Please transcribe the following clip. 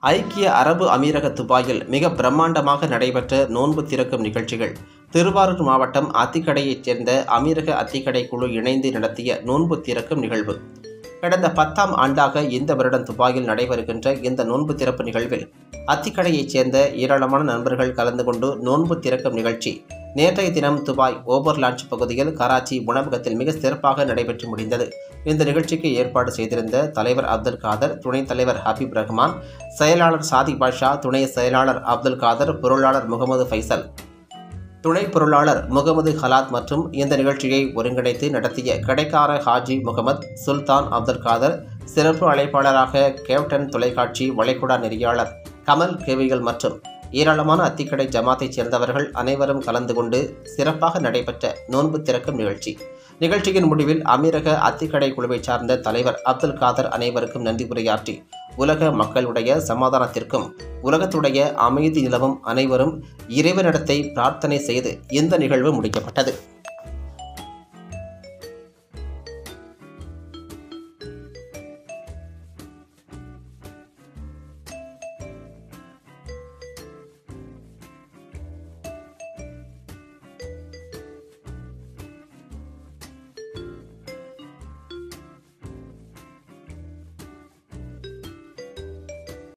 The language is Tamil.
ஐக்கிய அரபு அமீரக துபாயில் மிக பிரம்மாண்டமாக நடைபெற்ற நோன்பு திறக்கும் நிகழ்ச்சிகள் திருவாரூர் மாவட்டம் அத்திக்கடையைச் சேர்ந்த அமீரக அத்திக்கடை குழு இணைந்து நடத்திய நோன்பு திறக்கும் நிகழ்வு கடந்த பத்தாம் ஆண்டாக இந்த வருடம் துபாயில் நடைபெறுகின்ற இந்த நோன்பு திறப்பு நிகழ்வில் அத்திக்கடையைச் சேர்ந்த ஏராளமான நண்பர்கள் கலந்து கொண்டு நோன்பு திறக்கும் நிகழ்ச்சி நேற்றைய தினம் துபாய் ஓவர் லான்ச் பகுதியில் கராச்சி உணவகத்தில் மிக சிறப்பாக நடைபெற்று முடிந்தது இந்த நிகழ்ச்சிக்கு ஏற்பாடு செய்திருந்த தலைவர் அப்துல் காதர் துணைத் தலைவர் ஹபீப் ரஹ்மான் செயலாளர் சாதி பாஷா துணை செயலாளர் அப்துல் காதர் பொருளாளர் முகமது ஃபைசல் துணை பொருளாளர் முகமது ஹலாத் மற்றும் இந்த நிகழ்ச்சியை ஒருங்கிணைத்து நடத்திய கடைக்கார ஹாஜி முகமது சுல்தான் அப்துல் காதர் சிறப்பு அழைப்பாளராக கேப்டன் தொலைக்காட்சி வளைகுடா நெறியாளர் கமல் கேவிகள் மற்றும் ஏராளமான அத்திக்கடை ஜமாத்தைச் சேர்ந்தவர்கள் அனைவரும் கலந்து கொண்டு சிறப்பாக நடைபெற்ற நோன்பு திறக்கும் நிகழ்ச்சி நிகழ்ச்சியின் முடிவில் அமீரக அத்திக்கடை குழுவைச் சார்ந்த தலைவர் அப்துல் காதர் அனைவருக்கும் நன்றி உரையாற்றி உலக மக்களுடைய சமாதானத்திற்கும் உலகத்துடைய அமைதி நிலவும் அனைவரும் இறைவனிடத்தை பிரார்த்தனை செய்து இந்த நிகழ்வு முடிக்கப்பட்டது